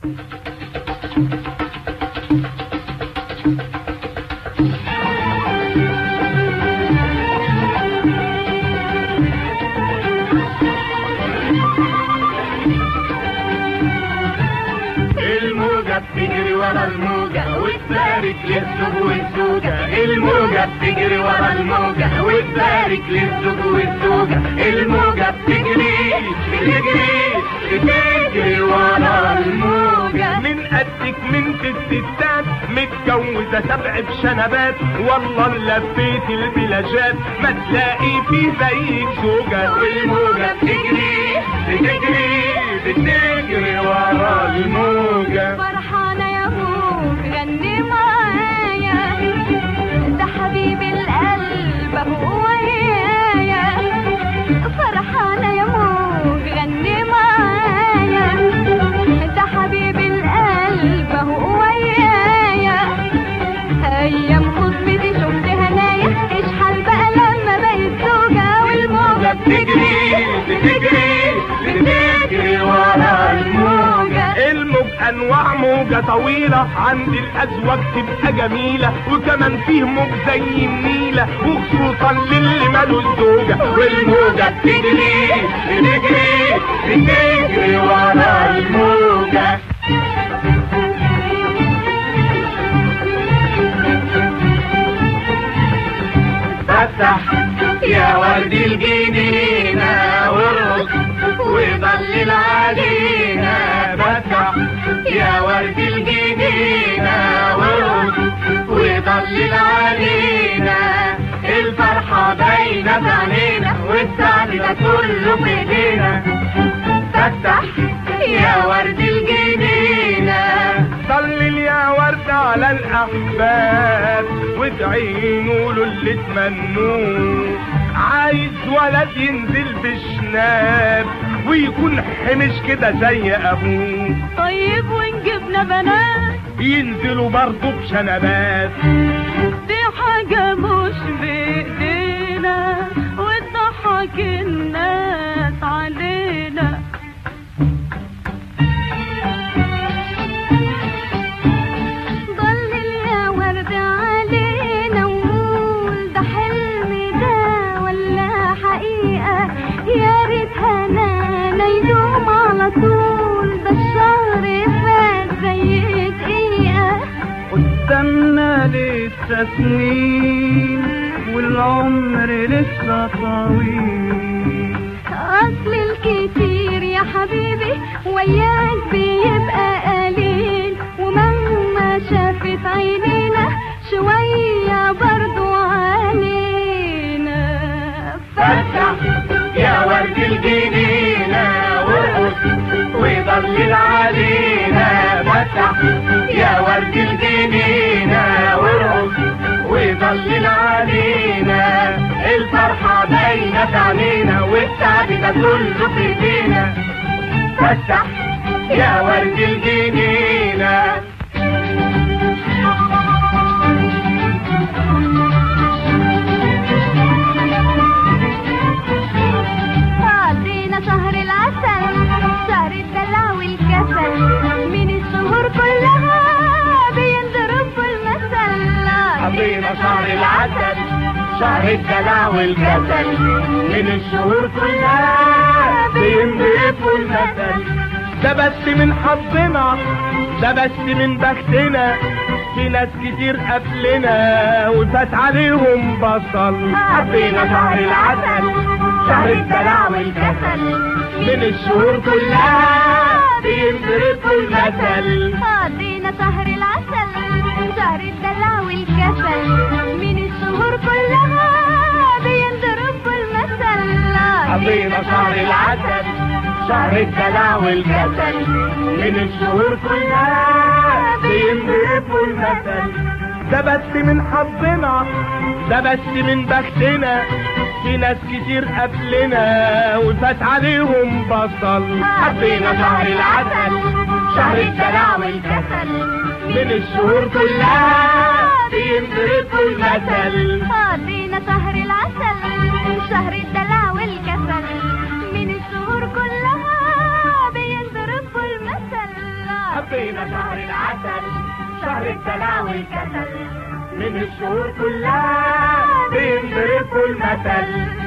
الموجة بتجري ورا الموجة وتبارك للزوج والزوجة الموجة بتجري ورا الموجة وتبارك للزوج والزوجة الموجة بتجري بتجري بتجري ورا الموجة من قدك من في الستات متجوزة سبع بشنبات والله لفيت البلاجات ما تلاقي في زيك زوجة والموجة بتجري بتجري بتجري ورا الموجة فرحانة يا موج غني معايا ده حبيب القلب هو ويايا فرحانة يا موج غني معايا ده حبيب القلب هو ويايا أيام خطبتي شفت هنايا اشحال بقى لما بقيت زوجة والموجة بتجري بتجري بتجري ورا الموجة الموج انواع موجة طويلة عند الازواج تبقى جميلة وكمان فيه موج زي النيلة وخصوصا للي مالوش زوجة والموجة بتجري بتجري بتجري ورا الموجة فتح يا ورد الجنينة وارقص وضلل علينا فتح يا ورد الجنينة وارقص وضلل علينا الفرحة باينة في عينينا والسعد ده كله في ايدينا فتح يا ورد الجنينة ضلل يا ورد على الاحباب وادعينوا له اللي تمنوه عايز ولد ينزل بشناب ويكون حمش كده زي ابوه طيب ونجيبنا بنات ينزلوا برضه بشنبات دي حاجة مش بإيدينا وتضحك الناس علينا ضلل يا ورد علينا وقول ده حلم ده ولا حقيقة يا ريت هنانا يدوم على طول ده الشهر فات زي دقيقة قدامنا لسه سنين والعمر لسه طويل أصل الكتير يا حبيبي وياك بيبقى قليل ومهما شافت عينينا شوية برضو علينا فتح يا ورد الجنينة وارقص وضلل علينا فتح يا ورد الجنينة وارقص وضلل علينا الفرحة باينة في عينينا والسعد ده كله في ايدينا فتح يا ورد الجنينة قضينا شهر العسل شهر الدلع والكسل من الشهور كلها بينضرب المثل قضينا شهر العسل شهر الدلع والكسل من الشهور كلها بينضربوا المثل ده بس من حظنا ده بس من بختنا في ناس كتير قبلنا وفات عليهم بصل قضينا شهر العسل شهر الدلع والكسل من الشهور كلها بينضربوا المثل قضينا شهر العسل شهر الدلع والكسل من الشهور كلها بينضرب المثل قضينا شهر العسل شهر الدلع والكسل من الشهور كلها بينضربوا المثل ده بس من حظنا ده بس من بختنا في ناس كتير قبلنا وفات عليهم بصل قضينا شهر العسل شهر الدلع والكسل من الشهور كلها بينضربوا المثل قضينا شهر العسل شهر الدلع والكسل من الشهور كلها بينضرب المثل فينا شهر العسل شهر الدلع والكسل من الشهور كلها بينضرب المثل